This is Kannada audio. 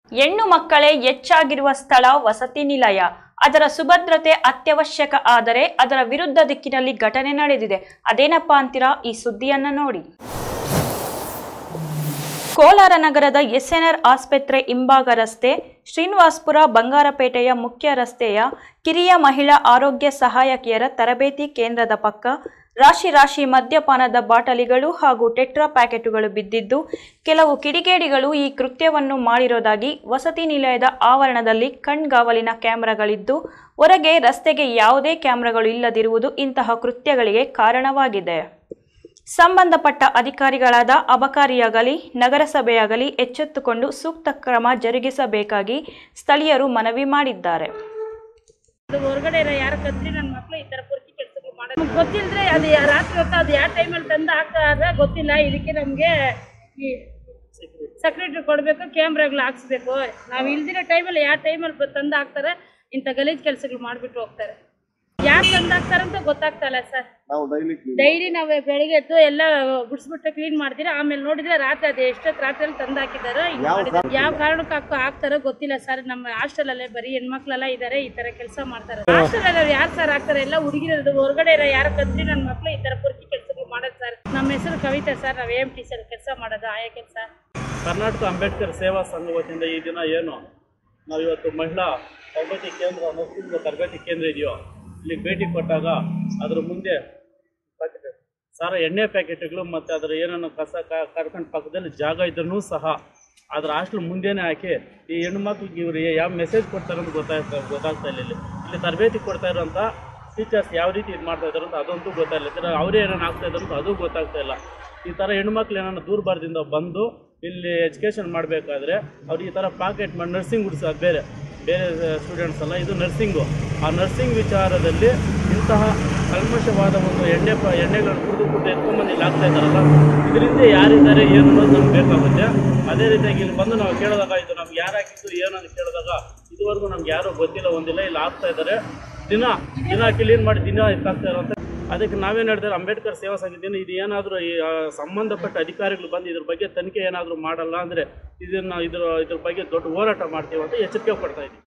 ಹೆಣ್ಣು ಮಕ್ಕಳೇ ಹೆಚ್ಚಾಗಿರುವ ಸ್ಥಳ ವಸತಿ ನಿಲಯ ಅದರ ಸುಭದ್ರತೆ ಅತ್ಯವಶ್ಯಕ ಆದರೆ ಅದರ ವಿರುದ್ಧ ದಿಕ್ಕಿನಲ್ಲಿ ಘಟನೆ ನಡೆದಿದೆ ಅದೇನಪ್ಪಾ ಅಂತೀರಾ ಈ ಸುದ್ದಿಯನ್ನ ನೋಡಿ ಕೋಲಾರ ನಗರದ ಎಸ್ಎನ್ಆರ್ ಆಸ್ಪತ್ರೆ ಹಿಂಭಾಗ ರಸ್ತೆ ಶ್ರೀನಿವಾಸ್ಪುರ ಬಂಗಾರಪೇಟೆಯ ಮುಖ್ಯ ರಸ್ತೆಯ ಕಿರಿಯ ಮಹಿಳಾ ಆರೋಗ್ಯ ಸಹಾಯಕಿಯರ ತರಬೇತಿ ಕೇಂದ್ರದ ಪಕ್ಕ ರಾಶಿ ರಾಶಿ ಮದ್ಯಪಾನದ ಬಾಟಲಿಗಳು ಹಾಗೂ ಟೆಟ್ರಾ ಪ್ಯಾಕೆಟುಗಳು ಬಿದ್ದಿದ್ದು ಕೆಲವು ಕಿಡಿಗೇಡಿಗಳು ಈ ಕೃತ್ಯವನ್ನು ಮಾಡಿರೋದಾಗಿ ವಸತಿ ನಿಲಯದ ಆವರಣದಲ್ಲಿ ಕಣ್ಗಾವಲಿನ ಕ್ಯಾಮೆರಾಗಳಿದ್ದು ಹೊರಗೆ ರಸ್ತೆಗೆ ಯಾವುದೇ ಕ್ಯಾಮೆರಾಗಳು ಇಲ್ಲದಿರುವುದು ಇಂತಹ ಕೃತ್ಯಗಳಿಗೆ ಕಾರಣವಾಗಿದೆ ಸಂಬಂಧಪಟ್ಟ ಅಧಿಕಾರಿಗಳಾದ ಅಬಕಾರಿಯಾಗಲಿ ನಗರಸಭೆಯಾಗಲಿ ಎಚ್ಚೆತ್ತುಕೊಂಡು ಸೂಕ್ತ ಕ್ರಮ ಜರುಗಿಸಬೇಕಾಗಿ ಸ್ಥಳೀಯರು ಮನವಿ ಮಾಡಿದ್ದಾರೆ ಅದು ಹೊರಗಡೆ ಇರೋ ಯಾರ ಕತ್ರಿ ನನ್ನ ಮಕ್ಕಳು ಈ ಥರ ಪೊರ್ಕಿ ಕೆಲಸಗಳು ಮಾಡೋದು ನಮ್ಗೆ ಗೊತ್ತಿಲ್ಲದ್ರೆ ಅದು ಯಾ- ರಾತ್ರಿ ಹೊತ್ತು ಅದು ಯಾವ ಟೈಮಲ್ಲಿ ತಂದು ಹಾಕ್ತಾರೆ ಗೊತ್ತಿಲ್ಲ ಇದಕ್ಕೆ ನಮಗೆ ಈ ಸೆಕ್ರೆಟ್ರಿ ಕೊಡಬೇಕು ಕ್ಯಾಮ್ರಾಗಳು ಹಾಕ್ಸ್ಬೇಕು ನಾವು ಇಲ್ದಿರೋ ಟೈಮಲ್ಲಿ ಯಾವ ಟೈಮಲ್ಲಿ ತಂದು ಹಾಕ್ತಾರೆ ಇಂಥ ಗಲೀಜು ಕೆಲಸಗಳು ಮಾಡಿಬಿಟ್ಟು ಹೋಗ್ತಾರೆ ಯಾರು ತಂದು ಹಾಕ್ತಾರಂತ ಗೊತ್ತಾಗ್ತಾ ಇಲ್ಲ ಸರ್ ನಾವು ಡೈಲಿ ಕ್ಲೀನ್ ಡೈಲಿ ನಾವು ಬೆಳಿಗ್ಗೆ ಎದ್ದು ಎಲ್ಲ ಗುಡಿಸ್ಬಿಟ್ಟು ಕ್ಲೀನ್ ಮಾಡ್ತೀರಾ ಆಮೇಲೆ ನೋಡಿದ್ರೆ ರಾತ್ರಿ ಅದು ಎಷ್ಟೊತ್ತು ರಾತ್ರಿಯಲ್ಲಿ ತಂದು ಹಾಕಿದಾರೋ ಹಿಂಗ್ ಮಾಡಿದಾರೆ. ಯಾವ ಕಾರಣಕ್ಕೆ ಹಾಕೋ ಹಾಕ್ತಾರೋ ಗೊತ್ತಿಲ್ಲ ಸರ್ ನಮ್ಮ ಹಾಸ್ಟೆಲ್ ಅಲ್ಲೇ ಬರೀ ಹೆಣ್ಮಕ್ಳೆಲ್ಲ ಇದಾರೆ ಈ ತರ ಕೆಲಸ ಮಾಡ್ತಾರೆ ಹಾಸ್ಟೆಲ್ ಅಲ್ಲಿ ಯಾರು ಸರ್ ಹಾಕ್ತಾರೆ ಎಲ್ಲ ಹುಡುಗಿರೋದು ಹೊರಗಡೆ ಇರೋ ಯಾರು ಕದ್ರಿ ನನ್ನ ಮಕ್ಳು ಈ ತರ ಪುರ್ಕಿ ಕೆಲಸಗಳು ಮಾಡೋದು ಸರ್ ನಮ್ಮ ಹೆಸರು ಕವಿತಾ ಸರ್ ನಾವು ಎಂ ಟಿ ಸರ್ ಕೆಲಸ ಮಾಡೋದು ಆಯಾ ಕೆಲಸ ಕರ್ನಾಟಕ ಅಂಬೇಡ್ಕರ್ ಸೇವಾ ಸಂಘ ವತಿಯಿಂದ ಈ ದಿನ ಏನು ನಾವು ಇವತ್ತು ಮಹಿಳಾ ತರಬೇತಿ ಕೇಂದ್ರ ನರ್ಸಿಂಗ್ ತರಬೇತಿ ಕೇಂದ್ರ ಇದೆಯೋ ಇಲ್ಲಿಗೆ ಭೇಟಿ ಕೊಟ್ಟಾಗ ಅದ್ರ ಮುಂದೆ ಪ್ಯಾಕೆಟ್ ಸಾರ ಎಣ್ಣೆ ಪ್ಯಾಕೆಟ್ಗಳು ಮತ್ತು ಅದರ ಏನನ್ನು ಕಸ ಕ- ಕರ್ಕೊಂಡು ಪಕ್ಕದಲ್ಲಿ ಜಾಗ ಇದ್ರೂ ಸಹ ಅದ್ರ ಹಾಸ್ಟೆಲ್ ಮುಂದೆನೇ ಹಾಕಿ ಈ ಹೆಣ್ಮಕ್ಳಿಗೆ ಇವ್ರು ಯಾವ ಮೆಸೇಜ್ ಕೊಡ್ತಾರೆ ಅಂತ ಗೊತ್ತಾಗ್ತಾ ಗೊತ್ತಾಗ್ತಾ ಇಲ್ಲ ಇಲ್ಲಿ ಇಲ್ಲಿ ತರಬೇತಿ ಕೊಡ್ತಾ ಇರೋಂಥ ಟೀಚರ್ಸ್ ಯಾವ ರೀತಿ ಇದು ಮಾಡ್ತಾ ಇದ್ದಾರೆ ಅಂತ ಅದಂತೂ ಗೊತ್ತಾಗಿಲ್ಲ ಇದರ ಅವರೇ ಏನೇನು ಆಗ್ತಾ ಇದ್ದಾರೆ ಅಂತ ಅದು ಗೊತ್ತಾಗ್ತಾ ಇಲ್ಲ ಈ ಥರ ಹೆಣ್ಮಕ್ಳು ಏನಾದ್ರು ದೂರಬಾರದಿಂದ ಬಂದು ಇಲ್ಲಿ ಎಜುಕೇಷನ್ ಮಾಡಬೇಕಾದ್ರೆ ಅವ್ರು ಈ ಥರ ಪಾಕೆಟ್ ಮಾಡಿ ನರ್ಸಿಂಗ್ ಹುಡ್ಸೋದು ಬೇರೆ ಬೇರೆ ಸ್ಟೂಡೆಂಟ್ಸ್ ಅಲ್ಲ ಇದು ನರ್ಸಿಂಗು ಆ ನರ್ಸಿಂಗ್ ವಿಚಾರದಲ್ಲಿ ಇಂತಹ ಕಲ್ಮಶವಾದ ಒಂದು ಎಣ್ಣೆ ಪ ಎಣ್ಣೆಗಳನ್ನು ಕುಡಿದು ಕುಡಿದು ಎತ್ಕೊಂಡ್ಬಂದು ಇಲ್ಲಿ ಆಗ್ತಾ ಇದ್ದಾರಲ್ಲ ಇದರಿಂದ ಯಾರಿದ್ದಾರೆ ಏನು ಅನ್ನೋದು ನಮ್ಗೆ ಬೇಕಾಗುತ್ತೆ ಅದೇ ರೀತಿಯಾಗಿ ಇಲ್ಲಿ ಬಂದು ನಾವು ಕೇಳಿದಾಗ ಇದು ನಮ್ಗೆ ಯಾರು ಹಾಕಿದ್ದು ಏನು ಅಂತ ಕೇಳಿದಾಗ ಇದುವರೆಗೂ ನಮ್ಗೆ ಯಾರೂ ಗೊತ್ತಿಲ್ಲ ಒಂದಿಲ್ಲ ಇಲ್ಲಿ ಆಗ್ತಾ ಇದ್ದಾರೆ ದಿನ ದಿನ ಕ್ಲೀನ್ ಮಾಡಿ ದಿನ ಇದಾಗ್ತಾ ಇರೋಂಥ ಅದಕ್ಕೆ ನಾವೇನು ಹೇಳ್ತಾರೆ ಅಂಬೇಡ್ಕರ್ ಸೇವಾ ಸಂಘದಿಂದ ಇದು ಏನಾದರೂ ಈ ಆ, ಸಂಬಂಧಪಟ್ಟ ಅಧಿಕಾರಿಗಳು ಬಂದು ಇದ್ರ ಬಗ್ಗೆ ತನಿಖೆ ಏನಾದರೂ ಮಾಡಲ್ಲ ಅಂದರೆ ಇದನ್ನು ಇದ್ರ ಇದ್ರ ಬಗ್ಗೆ ದೊಡ್ಡ ಹೋರಾಟ ಮಾಡ್ತೀವಿ ಅಂತ ಎಚ್ಚರಿಕೆ ಕೊಡ್ತಾ ಇದ್ದೀವಿ